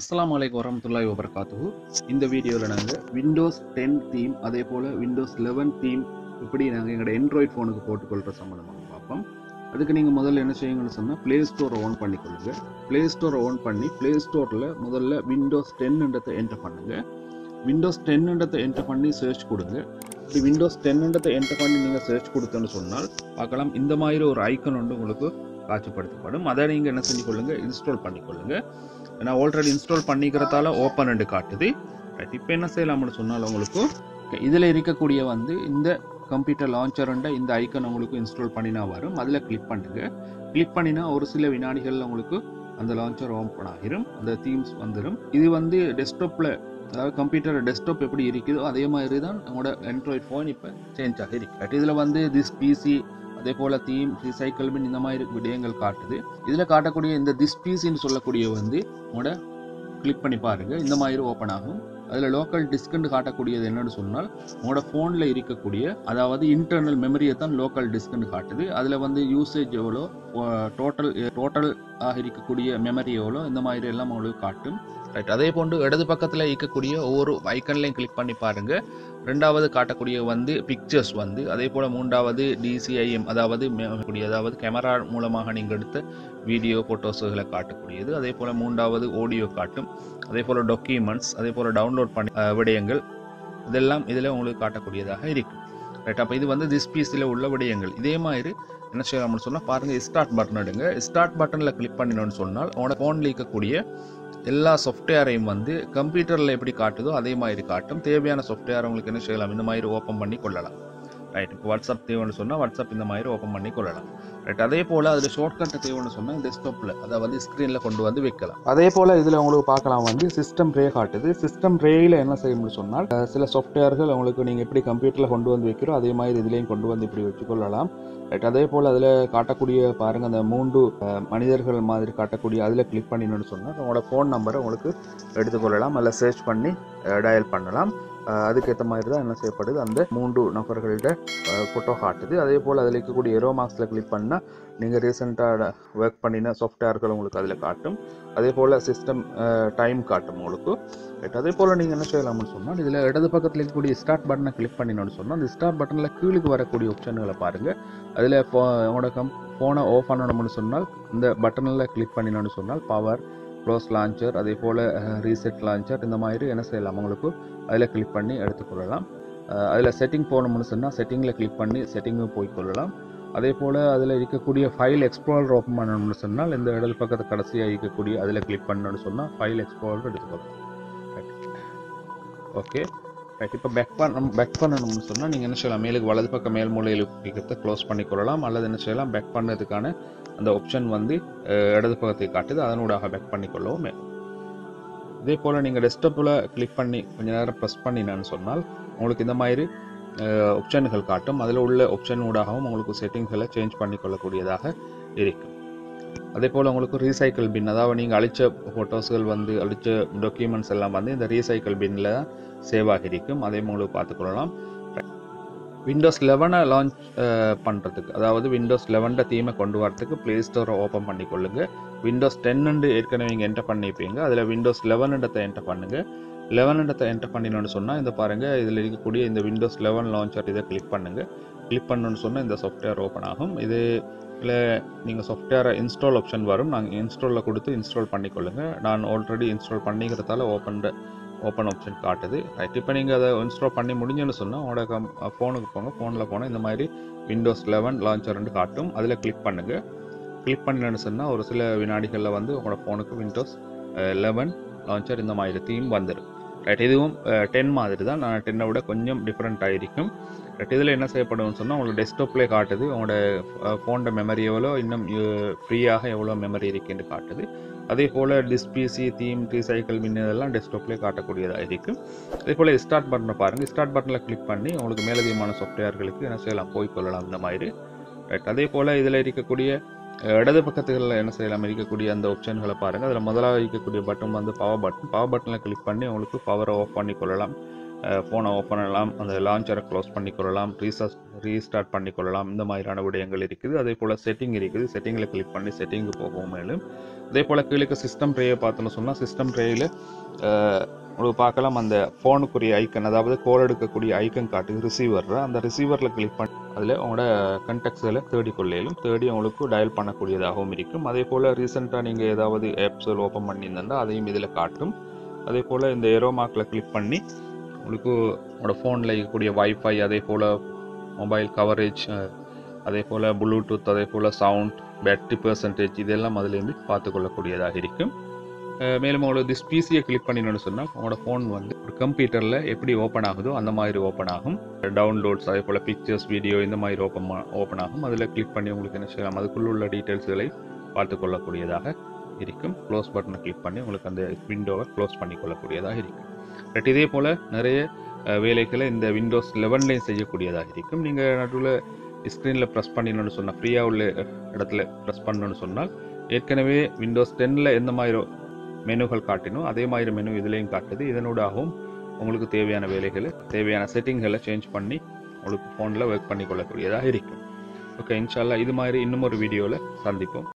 அஸ்ஸலாமு அலைக்கும் வரமத்துல்லாஹி வபரகாத்துஹு இந்த வீடியோவில் நாங்கள் விண்டோஸ் டென் தீம் அதே போல் விண்டோஸ் லெவன் தீம் இப்படி நாங்கள் எங்களோட ஆண்ட்ராய்ட் ஃபோனுக்கு போட்டுக்கொள்கிற சம்மந்தமாக பார்ப்போம் அதுக்கு நீங்கள் முதல்ல என்ன செய்யுங்கன்னு சொன்னால் ப்ளே ஸ்டோரை ஓன் பண்ணிக்கொள்ளுங்க ப்ளே ஸ்டோரை ஓன் பண்ணி ப்ளே ஸ்டோரில் முதல்ல விண்டோஸ் டென்ன்றதை என்டர் பண்ணுங்கள் விண்டோஸ் டென்ன்றதை என்டர் பண்ணி சர்ச் கொடுங்க இப்படி விண்டோஸ் டென்ன்றதை என்டர் பண்ணி நீங்கள் சர்ச் கொடுத்தோன்னு சொன்னால் பார்க்கலாம் இந்த மாதிரி ஒரு ஐக்கன் ஒன்று உங்களுக்கு காட்சிப்படுத்தப்படும் அதை நீங்கள் என்ன செஞ்சு கொள்ளுங்க இன்ஸ்டால் பண்ணிக்கொள்ளுங்க நான் ஆல்ரெடி இன்ஸ்டால் பண்ணிக்கிறதால ஓப்பன் என்று காட்டுது ரைட் இப்போ என்ன செய்யலாம்னு சொன்னால் உங்களுக்கு இதில் இருக்கக்கூடிய வந்து இந்த கம்ப்யூட்டர் லான்ச்சர்ன்ற இந்த ஐக்கன் உங்களுக்கு இன்ஸ்டால் பண்ணினா வரும் அதில் கிளிக் பண்ணுங்க கிளிக் பண்ணினா ஒரு சில வினாடிகளில் உங்களுக்கு அந்த லான்ச்சர் ஓப்பன் ஆகிரும் அந்த தீம்ஸ் வந்துடும் இது வந்து டெஸ்க்டாப்பில் அதாவது கம்ப்யூட்டர் டெஸ்க்டாப் எப்படி இருக்குதோ அதே மாதிரி தான் உங்களோட ஆண்ட்ராய்ட் ஃபோன் இப்போ சேஞ்ச் ஆகி இருக்கு இதில் வந்து திஸ் பிசி அதே போல் தீம் ரீசைக்கிள் பின் இந்த மாதிரி விடயங்கள் காட்டுது இதில் காட்டக்கூடிய இந்த திஸ் பீஸ்ன்னு சொல்லக்கூடிய வந்து உங்களோட கிளிக் பண்ணி பாருங்க இந்த மாதிரி ஓப்பன் ஆகும் அதில் லோக்கல் டிஸ்க்னு காட்டக்கூடியது என்னன்னு சொன்னால் உங்களோட ஃபோனில் இருக்கக்கூடிய அதாவது இன்டர்னல் மெமரியை தான் லோக்கல் டிஸ்க்னு காட்டுது அதில் வந்து யூசேஜ் எவ்வளோ டோட்டல் டோட்டல் ஆக இருக்கக்கூடிய மெமரி எவ்வளோ இந்த மாதிரி எல்லாம் உங்களுக்கு காட்டும் ரைட் அதே போன்று இடது பக்கத்தில் இருக்கக்கூடிய ஒவ்வொரு ஐக்கன்லையும் கிளிக் பண்ணி பாருங்க ரெண்டாவது காட்டக்கூடிய வந்து பிக்சர்ஸ் வந்து அதே போல் மூன்றாவது டிசிஐஎம் அதாவது கூடிய அதாவது கேமரா மூலமாக நீங்கள் எடுத்த வீடியோ ஃபோட்டோஸுகளை காட்டக்கூடியது அதே போல் மூன்றாவது ஆடியோ காட்டும் அதே போல் டாக்குமெண்ட்ஸ் அதே போல் டவுன்லோட் பண்ணி அஹ், விடயங்கள் இதெல்லாம் இதில் உங்களுக்கு காட்டக்கூடியதாக இருக்கும் ரைட் அப்போ இது வந்து திஸ் பீஸில் உள்ள விடயங்கள் இதே மாதிரி என்ன செய்யலாம்னு சொன்னால் பாருங்கள் ஸ்டார்ட் பட்டன் எடுங்க ஸ்டார்ட் பட்டனில் கிளிக் பண்ணினோன்னு சொன்னால் உங்களோட ஃபோனில் இருக்கக்கூடிய எல்லா சாஃப்ட்வேரையும் வந்து கம்ப்யூட்டரில் எப்படி காட்டுதோ அதே மாதிரி காட்டும் தேவையான சாஃப்ட்வேர் உங்களுக்கு என்ன செய்யலாம் இந்த மாதிரி ஓப்பன் பண்ணி கொள்ளலாம் ரைட் இப்போ வாட்ஸ்அப் தேவைன்னு சொன்னால் வாட்ஸ்அப் இந்த மாதிரி ஓப்பன் பண்ணி கொள்ளலாம் ரைட் அதே போல் அதில் ஷார்ட்கட் தேவைன்னு சொன்னால் டெஸ்க்டாப்பில் அதை வந்து ஸ்க்ரீனில் கொண்டு வந்து வைக்கலாம் அதே போல் இதில் உங்களுக்கு பார்க்கலாம் வந்து சிஸ்டம் ட்ரே காட்டுது சிஸ்டம் ட்ரேயில் என்ன செய்யணும்னு சொன்னால் அஹ், சில சாஃப்ட்வேர்கள் உங்களுக்கு நீங்கள் எப்படி கம்ப்யூட்டரில் கொண்டு வந்து வைக்கிறோ அதே மாதிரி இதுலேயும் கொண்டு வந்து இப்படி வச்சுக்கொள்ளலாம் ரைட் அதே போல் அதில் காட்டக்கூடிய பாருங்கள் அந்த மூன்று அஹ், மனிதர்கள் மாதிரி காட்டக்கூடிய அதில் கிளிக் பண்ணினோன்னு சொன்னால் உங்களோட ஃபோன் நம்பரை உங்களுக்கு எடுத்துக்கொள்ளலாம் அதில் சர்ச் பண்ணி டயல் பண்ணலாம் அஹ், அதுக்கேற்ற மாதிரி தான் என்ன செய்யப்படுது அந்த மூன்று நபர்கள்ட்ட ஃபோட்டோ காட்டுது அதே போல் அதில் இருக்கக்கூடிய எரோ மார்க்ஸில் கிளிக் பண்ணால் நீங்கள் ரீசெண்டாக ஒர்க் பண்ணின சாஃப்ட்வேர்கள் உங்களுக்கு அதில் காட்டும் அதே போல் சிஸ்டம் டைம் காட்டும் உங்களுக்கு ரைட் அதே போல் நீங்கள் என்ன செய்யலாம்னு சொன்னால் இதில் இடது பக்கத்தில் இருக்கக்கூடிய ஸ்டார்ட் பட்டனை கிளிக் பண்ணினோன்னு சொன்னால் அந்த ஸ்டார்ட் பட்டனில் கீழுக்கு வரக்கூடிய ஆப்ஷன்களை பாருங்கள் அதில் ஃபோ உங்களோட கம் ஃபோனை ஆஃப் பண்ணணும்னு சொன்னால் இந்த பட்டனில் கிளிக் பண்ணினோன்னு சொன்னால் பவர் க்ளோஸ் லான்ச்சர் அதே போல் ரீசெட் லான்ச்சர் இந்த மாதிரி என்ன செய்யலாம் உங்களுக்கு அதில் கிளிக் பண்ணி எடுத்துக்கொள்ளலாம் அதில் செட்டிங் போகணும்னு சொன்னால் செட்டிங்கில் கிளிக் பண்ணி செட்டிங்கும் போய்க்கொள்ளலாம் அதே போல் அதில் இருக்கக்கூடிய ஃபைல் எக்ஸ்ப்ளோரர் ஓப்பன் பண்ணணும்னு சொன்னால் இந்த இடது பக்கத்து கடைசியாக இருக்கக்கூடிய அதில் கிளிக் பண்ணணும்னு சொன்னால் ஃபைல் எக்ஸ்ப்ளோரர் எடுத்துக்கொள்ளலாம் ஓகே ரைட் இப்போ பேக் பண்ண பேக் பண்ணணும்னு சொன்னால் நீங்கள் என்ன செய்யலாம் மேலுக்கு வலது பக்கம் மேல் மூலையில் இருக்கிறத க்ளோஸ் பண்ணிக்கொள்ளலாம் அல்லது என்ன செய்யலாம் பேக் பண்ணதுக்கான அந்த ஆப்ஷன் வந்து அஹ், இடது பக்கத்தை காட்டுது அதனூடாக பேக் பண்ணிக்கொள்ளவும் மேலும் இதே போல் நீங்கள் டெஸ்க்டாப்பில் கிளிக் பண்ணி கொஞ்ச நேரம் ப்ரெஸ் பண்ணினான்னு சொன்னால் உங்களுக்கு இந்த மாதிரி ஆப்ஷன்கள் காட்டும் அதில் உள்ள ஆப்ஷன் ஊடாகவும் உங்களுக்கு செட்டிங்ஸ்களை சேஞ்ச் பண்ணிக்கொள்ளக்கூடியதாக இருக்கும் அதே போல் உங்களுக்கு ரீசைக்கிள் பின் அதாவது நீங்கள் அழிச்ச ஃபோட்டோஸ்கள் வந்து அழிச்ச டாக்குமெண்ட்ஸ் எல்லாம் வந்து இந்த ரீசைக்கிள் பின்னில் தான் சேவ் ஆகிருக்கும் அதே உங்களுக்கு பார்த்துக்கொள்ளலாம் விண்டோஸ் லெவனை லான்ச் பண்ணுறதுக்கு அதாவது விண்டோஸ் லெவன்ட தீமை கொண்டு வரதுக்கு ப்ளே ஸ்டோரை ஓப்பன் பண்ணிக்கொள்ளுங்க விண்டோஸ் டென்னு ஏற்கனவே நீங்கள் என்டர் பண்ணியிருப்பீங்க அதில் விண்டோஸ் லெவன்ன்றதை என்டர் பண்ணுங்கள் லெவன்ன்றதை என்டர் பண்ணினோன்னு சொன்னால் இந்த பாருங்கள் இதில் இருக்கக்கூடிய இந்த விண்டோஸ் லெவன் லான்ச்சர் இதை கிளிக் பண்ணுங்கள் கிளிக் பண்ணணும்னு சொன்னால் இந்த சாஃப்ட்வேர் ஓப்பன் ஆகும் இது இல்லை நீங்கள் சாஃப்ட்வேரை இன்ஸ்டால் ஆப்ஷன் வரும் நாங்கள் இன்ஸ்டாலில் கொடுத்து இன்ஸ்டால் பண்ணிக்கொள்ளுங்க நான் ஆல்ரெடி இன்ஸ்டால் பண்ணிக்கிறதால ஓப்பன் ஓப்பன் ஆப்ஷன் காட்டுது ரைட் இப்போ நீங்கள் அதை இன்ஸ்டால் பண்ணி முடிஞ்சுன்னு சொன்னால் உங்களோட கம் ஃபோனுக்கு போங்க ஃபோனில் போனால் இந்த மாதிரி விண்டோஸ் லெவன் லான்ச்சர்னு காட்டும் அதில் கிளிக் பண்ணுங்கள் கிளிக் பண்ணலன்னு சொன்னால் ஒரு சில வினாடிகளில் வந்து உங்களோட ஃபோனுக்கு விண்டோஸ் லெவன் லான்ச்சர் இந்த மாதிரி தீம் வந்துடும் ரைட் இதுவும் டென் மாதிரி தான் நான் டென்னை விட கொஞ்சம் டிஃப்ரெண்ட்டாக இருக்கும் ரைட் இதில் என்ன செய்யப்படும்னு சொன்னால் உங்களுக்கு டெஸ்க்டாப்லேயே காட்டுது உங்களோட ஃபோனோட மெமரி எவ்வளோ இன்னும் ஃப்ரீயாக எவ்வளோ மெமரி இருக்குன்னு காட்டுது அதே போல் டிஸ்பிசி தீம் ரீசைக்கிள் மின் இதெல்லாம் டெஸ்க்டாப்லேயே காட்டக்கூடியதாக இருக்கும் அதே போல் ஸ்டார்ட் பட்டனை பாருங்கள் ஸ்டார்ட் பட்டனில் கிளிக் பண்ணி உங்களுக்கு மேலதிகமான சாஃப்ட்வேர்களுக்கு என்ன செய்யலாம் போய்க்கொள்ளலாம் இந்த மாதிரி ரைட் அதே போல் இதில் இருக்கக்கூடிய அஹ், இடது பக்கத்துகளில் என்ன செய்யலாம் இருக்கக்கூடிய அந்த ஆப்ஷன்களை பாருங்கள் அதில் முதலாக இருக்கக்கூடிய பட்டன் வந்து பவர் பட்டன் பவர் பட்டனில் கிளிக் பண்ணி உங்களுக்கு பவரை ஆஃப் பண்ணி கொள்ளலாம் ஃபோனை ஓப்பன் பண்ணலாம் அந்த லான்ச்சரை க்ளோஸ் பண்ணிக்கொள்ளலாம் ரீசார்ஜ் ரீஸ்டார்ட் பண்ணிக்கொள்ளலாம் இந்த மாதிரியான விடயங்கள் இருக்குது அதே போல் செட்டிங் இருக்குது செட்டிங்கில் கிளிக் பண்ணி செட்டிங்கு போகவும் மேலும் அதே போல் கீழே சிஸ்டம் ட்ரேயை பார்த்தோன்னு சொன்னால் சிஸ்டம் ட்ரேயில் உங்களுக்கு பார்க்கலாம் அந்த ஃபோனுக்குரிய ஐக்கன் அதாவது கோல் எடுக்கக்கூடிய ஐக்கன் காட்டுது ரிசீவர் அந்த ரிசீவரில் கிளிக் பண்ணி அதில் உங்களோட கண்டெக்ட்ஸில் தேடி கொள்ளையிலும் தேடி உங்களுக்கு டயல் பண்ணக்கூடியதாகவும் இருக்கும் அதே போல் ரீசெண்டாக நீங்கள் ஏதாவது ஆப்ஸ் ஓப்பன் பண்ணியிருந்தா அதையும் இதில் காட்டும் அதே போல் இந்த ஏரோ மார்க்கில் கிளிக் பண்ணி உங்களுக்கு உங்களோட ஃபோனில் இருக்கக்கூடிய வைஃபை அதே போல் மொபைல் கவரேஜ் அதே போல் ப்ளூடூத் அதே போல் சவுண்ட் பேட்டரி பர்சன்டேஜ் இதெல்லாம் அதுலேருந்து பார்த்து கொள்ளக்கூடியதாக இருக்கும் அஹ் மேலும் உங்களுக்கு திஸ் பிசியை கிளிக் பண்ணினோன்னு சொன்னால் உங்களோட ஃபோன் வந்து ஒரு கம்ப்யூட்டரில் எப்படி ஓப்பன் ஆகுதோ அந்த மாதிரி ஓப்பன் ஆகும் டவுன்லோட்ஸ் அதே போல் பிக்சர்ஸ் வீடியோ இந்த மாதிரி ஓப்பன் ஓப்பன் ஆகும் அதில் கிளிக் பண்ணி உங்களுக்கு என்ன செய்யலாம் அதுக்குள்ள உள்ள டீட்டெயில்ஸ்களை பார்த்து கொள்ளக்கூடியதாக இருக்கும் க்ளோஸ் பட்டனை கிளிக் பண்ணி உங்களுக்கு அந்த விண்டோவை க்ளோஸ் பண்ணி கொள்ளக்கூடியதாக இருக்கும் பட் இதே போல் நிறைய அஹ், வேலைகளை இந்த விண்டோஸ் லெவன்லேயும் செய்யக்கூடியதாக இருக்கும் நீங்கள் நடுவில் ஸ்க்ரீனில் ப்ரெஸ் பண்ணிடணும்னு சொன்னால் ஃப்ரீயாக உள்ள இடத்துல ப்ரெஸ் பண்ணணும்னு சொன்னால் ஏற்கனவே விண்டோஸ் டென்னில் எந்த மாதிரி மெனுகள் காட்டினோ அதே மாதிரி மெனு இதுலேயும் காட்டுது இதனூடாகவும் உங்களுக்கு தேவையான வேலைகளை தேவையான செட்டிங்களை சேஞ்ச் பண்ணி உங்களுக்கு ஃபோனில் ஒர்க் பண்ணி கொள்ளக்கூடியதாக இருக்கும் ஓகே இன்ஷால்லா இது மாதிரி இன்னும் ஒரு வீடியோவில் சந்திப்போம்